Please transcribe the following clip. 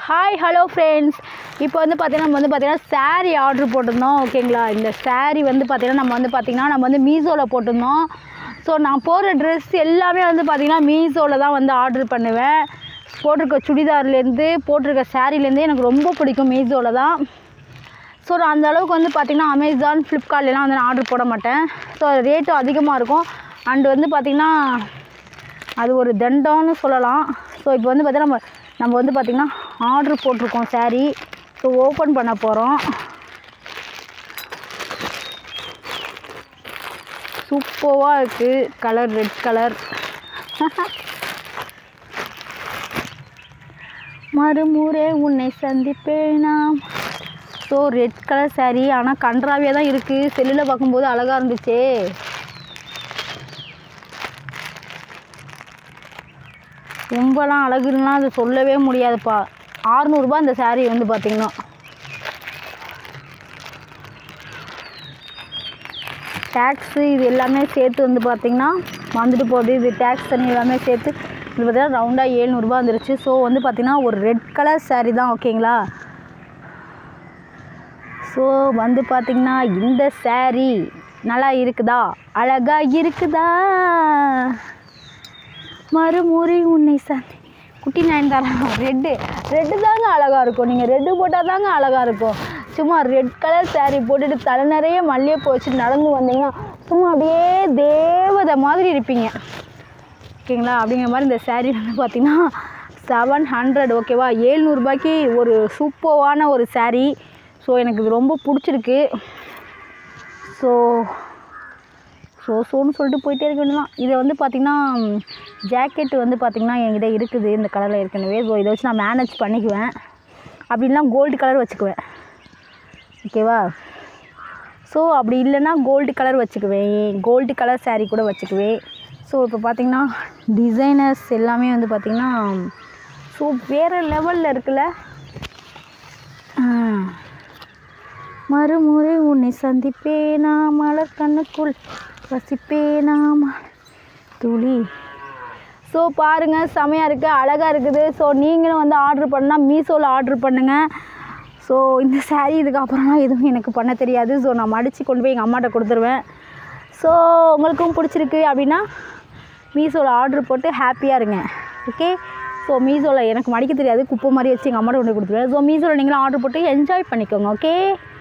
Hi hello friends இப்போ வந்து பார்த்தீங்கன்னா நம்ம வந்து பார்த்தீங்கன்னா saree ஆர்டர் போட்டிருந்தோம் ஓகேங்களா இந்த saree வந்து பார்த்தீங்கன்னா நம்ம வந்து பார்த்தீங்கன்னா நம்ம வந்து மீஷோவில் போட்டிருந்தோம் ஸோ நான் போடுற ட்ரெஸ் எல்லாமே வந்து பார்த்தீங்கன்னா மீஷோவில் தான் வந்து ஆர்டர் பண்ணுவேன் போட்டிருக்க சுடிதார்லேருந்து போட்டிருக்க சாரீலேருந்து எனக்கு ரொம்ப பிடிக்கும் மீஷோவில் தான் ஸோ நான் அந்த அளவுக்கு வந்து பார்த்திங்கன்னா அமேசான் ஃப்ளிப்கார்ட்லாம் வந்து நான் ஆர்டர் போட மாட்டேன் ஸோ ரேட்டும் அதிகமாக இருக்கும் அண்டு வந்து பார்த்திங்கன்னா அது ஒரு தண்டம்னு சொல்லலாம் ஸோ இப்போ வந்து பார்த்தீங்கன்னா நம்ம நம்ம வந்து பார்த்திங்கன்னா ஆர்டர் போட்டிருக்கோம் saree ஸோ ஓப்பன் பண்ண போகிறோம் சூப்பராக இருக்குது கலர் ரெட் கலர் மறுமுறை உன்னை சந்திப்பேனாம் ஸோ ரெட் கலர் saree ஆனால் கன்றாவியாக தான் இருக்குது செல்லில் பார்க்கும்போது அழகாக இருந்துச்சே ரொம்பலாம் அழகுன்னா அது சொல்லவே முடியாதுப்பா ஆறுநூறுபா இந்த saree வந்து பார்த்திங்கன்னா டேக்ஸு இது எல்லாமே சேர்த்து வந்து பார்த்திங்கன்னா வந்துட்டு போகுது இது டேக்ஸ் தண்ணி எல்லாமே சேர்த்து இது பார்த்தீங்கன்னா ரவுண்டாக ஏழ்நூறுபா வந்துருச்சு ஸோ வந்து பார்த்திங்கன்னா ஒரு ரெட் கலர் saree தான் ஓகேங்களா ஸோ வந்து பார்த்திங்கன்னா இந்த saree நல்லா இருக்குதா அழகா இருக்குதா மறுமுறை உன்னை சந்தி குட்டி நயன்தாரா ரெட்டு ரெட்டு தாங்க அழகாக இருக்கும் நீங்கள் ரெட்டு போட்டால் தாங்க அழகாக இருக்கும் சும்மா ரெட் கலர் saree போட்டுட்டு தலை நிறைய மல்லிகைப்பூ வச்சு நடந்து வந்தீங்கன்னா சும்மா அப்படியே தேவதை மாதிரி இருப்பீங்க ஓகேங்களா அப்படிங்கிற மாதிரி இந்த saree வந்து பார்த்திங்கன்னா செவன் ஹண்ட்ரட் ஓகேவா ஏழ்நூறுபாய்க்கு ஒரு சூப்பரான ஒரு saree ஸோ எனக்கு இது ரொம்ப பிடிச்சிருக்கு ஸோ ஸோ ஸோன்னு சொல்லிட்டு போயிட்டே இருக்க வேண்டியதான் இதை வந்து பார்த்திங்கன்னா ஜாக்கெட் வந்து பார்த்திங்கன்னா என்கிட்ட இருக்குது இந்த கலரில் ஏற்கனவே ஸோ இதை வச்சு நான் மேனேஜ் பண்ணிக்குவேன் அப்படின்னா கோல்டு கலர் வச்சுக்குவேன் ஓகேவா ஸோ அப்படி இல்லைன்னா கோல்டு கலர் வச்சுக்குவேன் கோல்டு கலர் saree கூட வச்சுக்குவேன் ஸோ இப்போ பார்த்திங்கன்னா டிசைனர்ஸ் எல்லாமே வந்து பார்த்திங்கன்னா ஸோ வேறு லெவலில் இருக்குல்ல ஆ. மறுமுறை உன்னை சந்திப்பேனா மலர் கண்ணுக்குள் வசிப்பேனா ம- துளி ஸோ பாருங்கள் செமையாக இருக்குது அழகாக இருக்குது ஸோ நீங்களும் வந்து ஆர்டர் பண்ணால் மீஷோவில் ஆர்டர் பண்ணுங்கள் ஸோ இந்த saree இதுக்கப்புறம்லாம் எதுவும் எனக்கு பண்ண தெரியாது ஸோ நான் மடித்து கொண்டு போய் எங்கள் அம்மாட்ட கொடுத்துருவேன் ஸோ உங்களுக்கும் பிடிச்சிருக்கு அப்படின்னா மீஷோவில் ஆர்டர் போட்டு ஹாப்பியாக இருங்க ஓகே ஸோ மீஷோவில் எனக்கு மடிக்க தெரியாது குப்பை மாதிரி வச்சு எங்கள் அம்மாட்ட கொண்டு போய் கொடுத்துருவேன் ஸோ மீஷோவில் நீங்களும் ஆர்டர் போட்டு என்ஜாய் பண்ணிக்கோங்க ஓகே